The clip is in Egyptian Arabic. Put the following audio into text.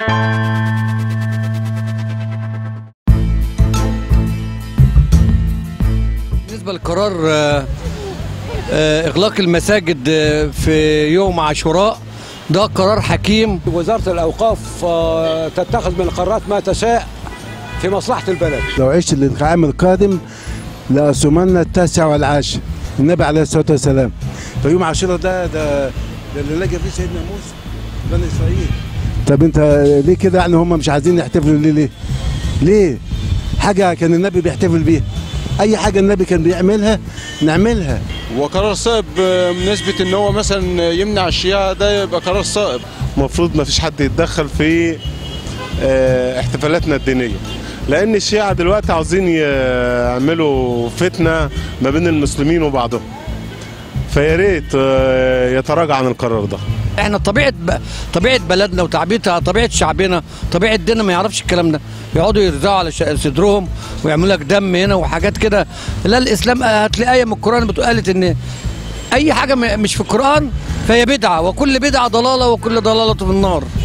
بالنسبة لقرار آه، آه، إغلاق المساجد آه، في يوم عاشوراء ده قرار حكيم وزارة الأوقاف آه، تتخذ من القرارات ما تشاء في مصلحة البلد لو عشت للعام القادم لأصومن التاسع والعاشر النبي عليه الصلاة والسلام فيوم عاشوراء ده ده ده اللي لقى فيه سيدنا موسى بني إسرائيل طب أنت ليه كده يعني هم مش عايزين يحتفلوا ليه ليه؟ ليه؟ حاجة كان النبي بيحتفل بيها أي حاجة النبي كان بيعملها نعملها وقرار صائب بنسبة ان هو مثلا يمنع الشيعة ده يبقى قرار صائب المفروض ما فيش حد يتدخل في آه، احتفالاتنا الدينية لأن الشيعة دلوقتي عاوزين يعملوا فتنة ما بين المسلمين وبعضهم فيا ريت آه، يتراجع عن القرار ده احنا طبيعة ب... طبيعة بلدنا وطبيعة طبيعة شعبنا طبيعة ديننا ما يعرفش الكلام ده يقعدوا يرزعوا على ش- صدرهم ويعملوا لك دم هنا وحاجات كده لا الاسلام هتلاقي آية من القرآن بتقول قالت ان اي حاجة م- مش في القرآن فهي بدعة وكل بدعة ضلالة وكل ضلالة في النار